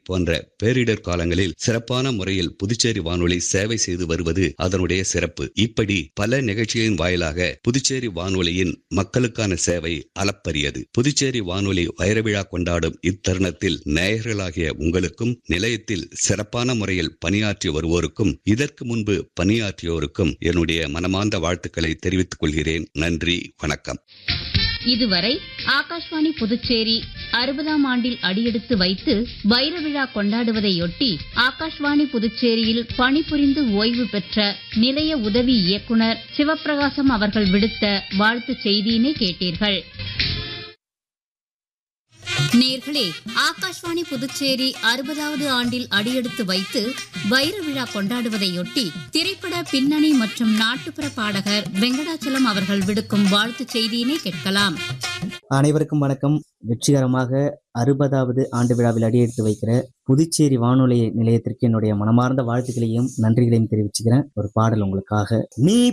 போன்ற பேரிடர் காலங்களில் சிறப்பான முறையில் புதுச்சேரி வானொலி சேவை செய்து வருவது அதனுடைய சிறப்பு இப்படி பல நிகழ்ச்சிகளின் வாயிலாக புதுச்சேரி வானொலியின் மக்களுக்கான சேவை அளப்பரியது புதுச்சேரி வானொலி வைரவிழா கொண்டாடும் இத்தருணத்தில் நேயர்களாகிய உங்களுக்கும் நிலையத்தில் சிறப்பான முறையில் பணியாற்றி வருவோருக்கும் இதற்கு முன்பு பணியாற்றியோருக்கும் என்னுடைய மனமார்ந்த வாழ்த்துக்களை தெரிவித்துக் கொள்கிறேன் நன்றி வணக்கம் இதுவரை ஆகாஷ்வாணி புதுச்சேரி அறுபதாம் ஆண்டில் அடியெடுத்து வைத்து வைர விழா கொண்டாடுவதையொட்டி ஆகாஷ்வாணி புதுச்சேரியில் பணிபுரிந்து ஓய்வு பெற்ற நிலைய உதவி இயக்குனர் சிவப்பிரகாசம் அவர்கள் விடுத்த வாழ்த்துச் செய்தியினை கேட்டீர்கள் நேர்களே ஆகாஷ்வாணி புதுச்சேரி அறுபதாவது ஆண்டில் அடியெடுத்து வைத்து வைர விழா கொண்டாடுவதையொட்டி திரைப்பட பின்னணி மற்றும் நாட்டுப்புற பாடகர் வெங்கடாச்சலம் அவர்கள் விடுக்கும் வாழ்த்துச் செய்தியினை கேட்கலாம் அனைவருக்கும் வணக்கம் வெற்றிகரமாக அறுபதாவது ஆண்டு விழாவில் அடியெடுத்து வைக்கிற புதுச்சேரி வானொலி நிலையத்திற்கு என்னுடைய மனமார்ந்த வாழ்த்துக்களையும் நன்றிகளையும் தெரிவிச்சுக்கிறேன் ஒரு பாடல் உங்களுக்காக நீ